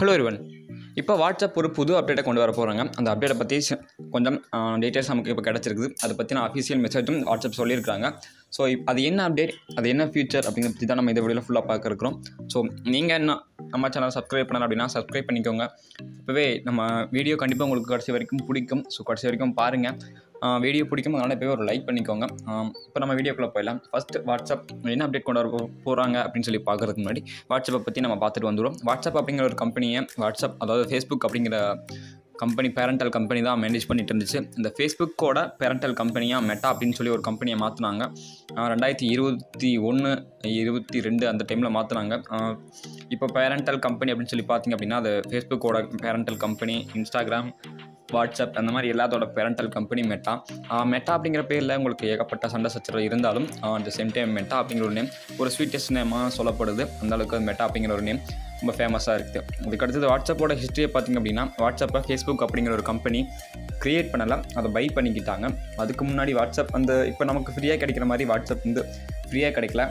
hello ஒருவன் இப்போ WhatsApp ஒரு புது அப்டேட்டை கொண்டு வர போகிறாங்க அந்த அப்டேட்டை பற்றி சி- கொஞ்சம் டீட்டெயில்ஸ் நமக்கு இப்போ கிடச்சிருக்குது அதை பற்றின அஃபீஷியல் மெசேஜும் வாட்ஸ்அப் சொல்லியிருக்காங்க ஸோ இப் அது என்ன அப்டேட் அது என்ன ஃபியூச்சர் அப்படிங்கிறத பற்றி தான் நம்ம இந்த வீடியோவில் ஃபுல்லாக பார்க்க இருக்கிறோம் ஸோ நீங்கள் என்ன நம்ம சேனல் சப்ஸ்கிரைப் பண்ணலாம் அப்படின்னா சப்ஸ்கிரைப் பண்ணிக்கோங்க இப்போவே நம்ம வீடியோ கண்டிப்பாக உங்களுக்கு கடைசி வரைக்கும் பிடிக்கும் ஸோ கடைசி வரைக்கும் பாருங்கள் வீடியோ பிடிக்கும் அதனால் இப்போவே ஒரு லைக் பண்ணிக்கோங்க இப்போ நம்ம வீடியோக்குள்ளே போயிடலாம் ஃபஸ்ட் வாட்ஸ்அப் என்ன அப்டேட் கொண்டு வர போ- போகிறாங்க அப்படின்னு சொல்லி பார்க்குறதுக்கு முன்னாடி வாட்ஸ்அப்பை பற்றி நம்ம பார்த்துட்டு வந்துடும் வாட்ஸ்அப் அப்படிங்கிற ஒரு கம்பெனியை வாட்ஸ்அப் அதாவது ஃபேஸ்புக் அப்படிங்கிற கம்பெனி பேரண்டல் கம்பெனி தான் மேனேஜ் பண்ணிட்டு இருந்துச்சு இந்த ஃபேஸ்புக்கோட பேரண்டல் கம்பெனியாக மெட்டா அப்படின்னு சொல்லி ஒரு கம்பெனியை மாற்றினாங்க ரெண்டாயிரத்தி இருபத்தி ஒன்று இருபத்தி ரெண்டு அந்த டைமில் மாற்றினாங்க இப்போ பேரண்டல் கம்பெனி அப்படின்னு சொல்லி பார்த்தீங்க அப்படின்னா அது ஃபேஸ்புக்கோட பேரண்டல் கம்பெனி இன்ஸ்டாகிராம் வாட்ஸ்அப் அந்த மாதிரி எல்லாத்தோட பேரண்டல் கம்பெனி மெட்டா மெட்டா அப்படிங்கிற பேரில் உங்களுக்கு ஏகப்பட்ட சண்டை சச்சரவு இருந்தாலும் at the same time Meta அப்படிங்கிற ஒரு நேம் ஒரு ஸ்வீட்டஸ்ட் நேமாக சொல்லப்படுது அந்த அளவுக்கு அது மெட்டா அப்படிங்கிற ஒரு நேம் ரொம்ப ஃபேமஸாக இருக்குது அதுக்கு அடுத்தது வாட்ஸ்அப்போட ஹிஸ்ட்ரியை பார்த்திங்க அப்படின்னா வாட்ஸ்அப்பை ஃபேஸ்புக் அப்படிங்கிற ஒரு கம்பெனி க்ரியேட் பண்ணலை அதை பை பண்ணிக்கிட்டாங்க அதுக்கு முன்னாடி வாட்ஸ்அப் அந்த இப்போ நமக்கு ஃப்ரீயாக கிடைக்கிற மாதிரி வாட்ஸ்அப் வந்து ஃப்ரீயாக கிடைக்கல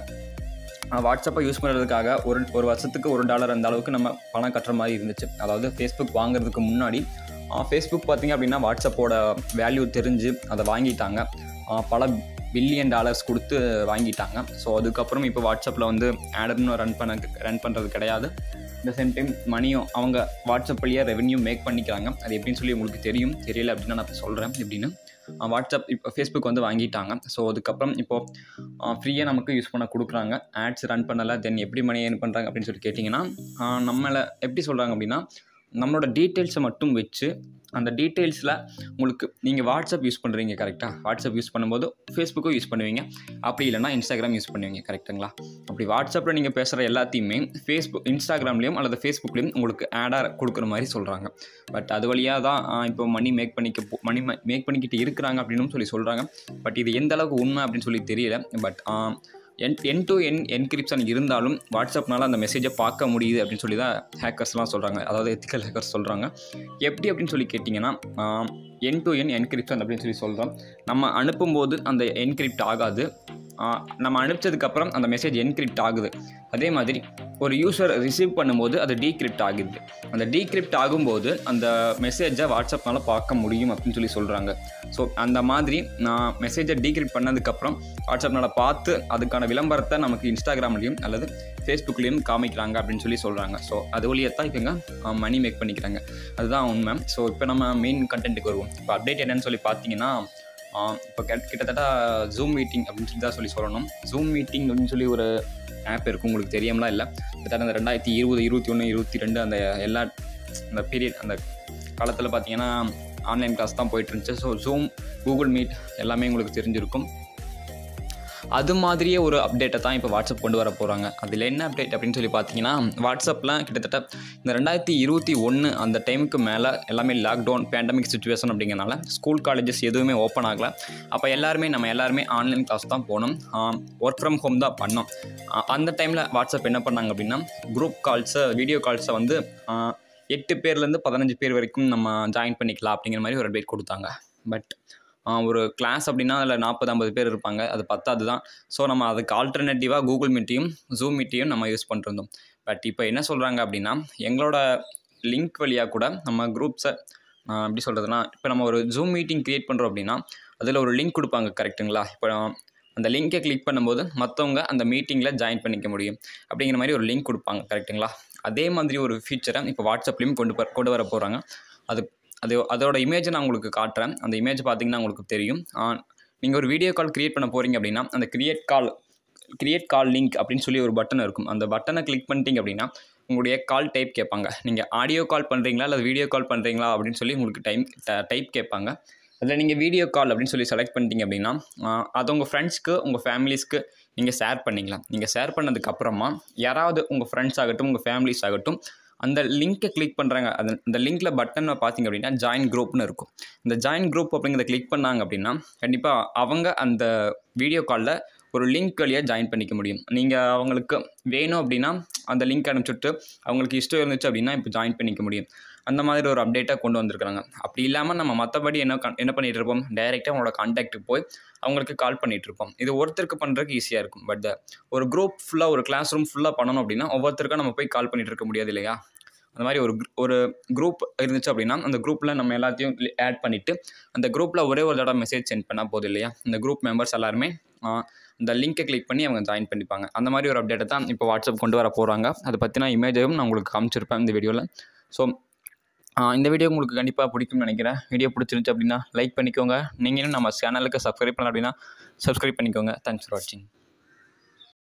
ஆஹ் வாட்ஸ்அப்பை யூஸ் பண்ணுறதுக்காக ஒரு ஒரு வருஷத்துக்கு ஒரு டாலர் அந்த அளவுக்கு நம்ம பணம் கட்டுற மாதிரி இருந்துச்சு அதாவது ஃபேஸ்புக் வாங்குறதுக்கு முன்னாடி ஃபேஸ்புக் பார்த்திங்க அப்படின்னா வாட்ஸ்அப்போட வேல்யூ தெரிஞ்சு அதை வாங்கிட்டாங்க ஆஹ் பல பில்லியன் டாலர்ஸ் கொடுத்து வாங்கிட்டாங்க ஸோ அதுக்கப்புறம் இப்போ வாட்ஸ்அப்பில் வந்து ஆடர்னு ரன் பண்ண ரன் பண்ணுறது கிடையாது இந்த சேம் டைம் மணியும் அவங்க வாட்ஸ்அப் வழியாக ரெவென்யூ மேக் பண்ணிக்கிறாங்க அது எப்படின்னு சொல்லி உங்களுக்கு தெரியும் தெரியல அப்படின்னு நான் சொல்கிறேன் எப்படின்னு ஆஹ் வாட்ஸ்அப் இப்போ ஃபேஸ்புக் வந்து வாங்கிட்டாங்க ஸோ அதுக்கப்புறம் இப்போது ஃப்ரீயாக நமக்கு யூஸ் பண்ண கொடுக்குறாங்க ஆட்ஸ் ரன் பண்ணலை தென் எப்படி மணி ஏர்ன் பண்ணுறாங்க அப்படின்னு சொல்லி கேட்டிங்கன்னா ஆஹ் நம்மளை எப்படி சொல்கிறாங்க அப்படின்னா நம்மளோட டீட்டெயில்ஸை மட்டும் வச்சு அந்த டீட்டெயில்ஸில் உங்களுக்கு நீங்கள் வாட்ஸ்அப் யூஸ் பண்ணுறீங்க கரெக்டாக வாட்ஸ்அப் யூஸ் பண்ணும்போது ஃபேஸ்புக்கும் யூஸ் பண்ணுவீங்க அப்படி இல்லைனா இன்ஸ்டாகிராம் யூஸ் பண்ணுவீங்க கரெக்டுங்களா அப்படி வாட்ஸ்அப்பில் நீங்கள் பேசுகிற எல்லாத்தையுமே ஃபேஸ்புக் இன்ஸ்டாகிராம்லேயும் அல்லது ஃபேஸ்புக்லேயும் உங்களுக்கு ஆடாக கொடுக்குற மாதிரி சொல்கிறாங்க பட் அது வழியாக தான் ஆஹ் இப்போ மணி மேக் பண்ணிக்க போ- மணி மேக் பண்ணிக்கிட்டு இருக்கிறாங்க அப்படின்னு சொல்லி சொல்கிறாங்க பட் இது எந்த அளவுக்கு உண்மை அப்படின்னு சொல்லி தெரியல but end end to end encryption இருந்தாலும் வாட்ஸ்அப்னால அந்த மெசேஜை பார்க்க முடியுது அப்படின்னு சொல்லி தான் ஹேக்கர்ஸ்லாம் சொல்கிறாங்க அதாவது எத்திக்கல் ஹேக்கர்ஸ் சொல்கிறாங்க எப்படி அப்படின்னு சொல்லி கேட்டிங்கன்னா என் டு என் என்கிரிப்ஷன் அப்படின்னு சொல்லி சொல்கிறோம் நம்ம அனுப்பும்போது அந்த என்கிரிப்ட் ஆகாது ஆஹ் நம்ம அனுப்பிச்சதுக்கப்புறம் அந்த மெசேஜ் என்கிரிப்ட் ஆகுது அதே மாதிரி ஒரு யூசர் ரிசீவ் பண்ணும்போது அது டீக்ரிப்ட் ஆகுது அந்த டீக்ரிப்ட் ஆகும்போது அந்த மெசேஜை வாட்ஸ்அப்னால பார்க்க முடியும் அப்படின்னு சொல்லி சொல்கிறாங்க ஸோ அந்த மாதிரி நான் மெசேஜை டீக்ரிப்ட் பண்ணதுக்கப்புறம் வாட்ஸ்அப்னால பார்த்து அதுக்கான விளம்பரத்தை நமக்கு இன்ஸ்டாகிராம்லேயும் அல்லது ஃபேஸ்புக்லேயும் காமிக்கிறாங்க அப்படின்னு சொல்லி சொல்கிறாங்க ஸோ அது வழியாக தான் இவங்க மணி மேக் பண்ணிக்கிறாங்க அதுதான் உண்மை ஸோ இப்போ நம்ம மெயின் கண்டென்ட்டுக்கு வருவோம் இப்போ அப்டேட் என்னன்னு சொல்லி பார்த்தீங்கன்னா இப்போ கிட்டத்தட்ட ஜூம் மீட்டிங் அப்படின்னு சொல்லி தான் சொல்லி சொல்லணும் ஜூம் மீட்டிங் அப்படின்னு சொல்லி ஒரு ஆப் இருக்கும் உங்களுக்கு தெரியாமலாம் இல்லை கிட்டத்தட்ட அந்த ரெண்டாயிரத்தி இருபது இருபத்தி ஒன்று இருபத்தி ரெண்டு அந்த எல்லா அந்த பீரியட் அந்த காலத்தில் பார்த்தீங்கன்னா ஆன்லைன் கிளாஸ் தான் போயிட்டு இருந்துச்சு ஸோ ஜூம் கூகுள் மீட் எல்லாமே உங்களுக்கு தெரிஞ்சிருக்கும் அது மாதிரியே ஒரு அப்டேட்டை தான் இப்போ வாட்ஸ்அப் கொண்டு வர போகிறாங்க அதில் என்ன அப்டேட் அப்படின்னு சொல்லி பார்த்தீங்கன்னா வாட்ஸ்அப்பில் கிட்டத்தட்ட இந்த ரெண்டாயிரத்தி இருபத்தி ஒன்று அந்த டைமுக்கு மேலே எல்லாமே லாக்டவுன் பேண்டமிக் சுச்சுவேஷன் அப்படிங்கிறனால ஸ்கூல் காலேஜஸ் எதுவுமே ஓப்பன் ஆகலை அப்போ எல்லாருமே நம்ம எல்லாருமே ஆன்லைன் கிளாஸ் தான் போனோம் ஒர்க் ஃப்ரம் ஹோம் தான் பண்ணோம் ஆஹ் அந்த டைமில் வாட்ஸ்அப் என்ன பண்ணாங்க அப்படின்னா குரூப் கால்ஸை வீடியோ கால்ஸை வந்து ஆஹ் எட்டு பேர்லேருந்து பதினஞ்சு பேர் வரைக்கும் நம்ம ஜாயின் பண்ணிக்கலாம் அப்படிங்கிற மாதிரி ஒரு அப்டேட் கொடுத்தாங்க பட் ஒரு கிளாஸ் அப்படின்னா அதில் நாற்பது ஐம்பது பேர் இருப்பாங்க அது பத்தாது தான் ஸோ நம்ம அதுக்கு ஆல்டர்னேட்டிவாக கூகுள் மீட்டையும் ஜூம் மீட்டையும் நம்ம யூஸ் பண்ணிருந்தோம் பட் இப்போ என்ன சொல்கிறாங்க அப்படின்னா எங்களோட லிங்க் வழியாக கூட நம்ம குரூப்ஸை எப்படி சொல்கிறதுனா இப்போ நம்ம ஒரு ஜூம் மீட்டிங் க்ரியேட் பண்ணுறோம் அப்படின்னா அதில் ஒரு லிங்க் கொடுப்பாங்க கரெக்ட்டுங்களா இப்போ அந்த லிங்கை கிளிக் பண்ணும்போது மற்றவங்க அந்த மீட்டிங்கில் ஜாயின் பண்ணிக்க முடியும் அப்படிங்கிற மாதிரி ஒரு லிங்க் கொடுப்பாங்க கரெக்ட்டுங்களா அதே மாதிரி ஒரு ஃபீச்சரை இப்போ வாட்ஸ்அப்லேயும் கொண்டு வர கொண்டு வர போகிறாங்க அது அது அதோட இமேஜை நான் உங்களுக்கு காட்டுறேன் அந்த இமேஜ் பார்த்தீங்கன்னா உங்களுக்கு தெரியும் நீங்கள் ஒரு வீடியோ கால் க்ரியேட் பண்ண போகிறீங்க அப்படின்னா அந்த create call create call link அப்படின்னு சொல்லி ஒரு பட்டன் இருக்கும் அந்த பட்டனை கிளிக் பண்ணிட்டீங்க அப்படின்னா உங்களுடைய கால் டைப் கேட்பாங்க நீங்கள் ஆடியோ கால் பண்ணுறீங்களா அல்லது வீடியோ கால் பண்ணுறீங்களா அப்படின்னு சொல்லி உங்களுக்கு டைம் டைப் கேட்பாங்க அதில் நீங்கள் வீடியோ கால் அப்படின்னு சொல்லி செலக்ட் பண்ணிட்டீங்க அப்படின்னா ஆஹ் அது உங்கள் ஃப்ரெண்ட்ஸ்க்கு உங்கள் ஃபேமிலிஸ்க்கு நீங்கள் ஷேர் பண்ணிக்கலாம் நீங்கள் ஷேர் பண்ணதுக்கப்புறமா யாராவது உங்கள் ஃப்ரெண்ட்ஸ் ஆகட்டும் உங்கள் ஃபேமிலிஸ் ஆகட்டும் அந்த லிங்க்கை கிளிக் பண்ணுறாங்க அது அந்த லிங்க்கில் பட்டனை பார்த்தீங்க அப்படின்னா ஜாயின் குரூப்னு இருக்கும் இந்த ஜாயின் குரூப் அப்படிங்கிறத கிளிக் பண்ணாங்க அப்படின்னா கண்டிப்பாக அவங்க அந்த வீடியோ காலில் ஒரு லிங்க் வழியாக ஜாயின் பண்ணிக்க முடியும் நீங்கள் அவங்களுக்கு வேணும் அப்படின்னா அந்த லிங்க் அனுப்பிச்சுட்டு அவங்களுக்கு இஷ்டம் இருந்துச்சு அப்படின்னா இப்போ ஜாயின் பண்ணிக்க முடியும் அந்த மாதிரி ஒரு அப்டேட்டாக கொண்டு வந்திருக்காங்க அப்படி இல்லாமல் நம்ம மற்றபடி என்ன கன்- என்ன பண்ணிகிட்டு இருப்போம் டைரெக்டாக அவங்களோட கான்டாக்ட்டுக்கு போய் அவங்களுக்கு கால் பண்ணிகிட்டு இருப்போம் இது ஒருத்தருக்கு பண்ணுறதுக்கு ஈஸியாக இருக்கும் பட் ஒரு குரூப் ஃபுல்லாக ஒரு கிளாஸ் ரூம் ஃபுல்லாக பண்ணணும் அப்படின்னா ஒவ்வொருத்தருக்கும் நம்ம போய் கால் பண்ணிகிட்டு இருக்க முடியாது இல்லையா அந்த மாதிரி ஒரு gr- ஒரு குரூப் இருந்துச்சு அப்படின்னா அந்த குரூப்பில் நம்ம எல்லாத்தையும் ஆட் பண்ணிவிட்டு அந்த குரூப்பில் ஒரே ஒரு தடவை மெசேஜ் சென்ட் பண்ணால் போதும் இல்லையா இந்த குரூப் மெம்பர்ஸ் எல்லாருமே ஆஹ், இந்த லிங்கை கிளிக் பண்ணி அவங்க ஜாயின் பண்ணிப்பாங்க அந்த மாதிரி ஒரு அப்டேட்டை தான் இப்போ வாட்ஸ்அப் கொண்டு வர போகிறாங்க அதை பற்றின இமேஜையும் நான் உங்களுக்கு காமிச்சிருப்பேன் இந்த வீடியோவில் ஸோ இந்த வீடியோ உங்களுக்கு கண்டிப்பாக பிடிக்கும்னு நினைக்கிறேன் வீடியோ பிடிச்சிருந்துச்சு அப்படின்னா லைக் பண்ணிக்கோங்க நீங்கள் இன்னும் நம்ம சேனலுக்கு சப்ஸ்கிரைப் பண்ணல அப்படின்னா சப்ஸ்கிரைப் பண்ணிக்கோங்க தேங்க்ஸ் ஃபார் வாட்சிங்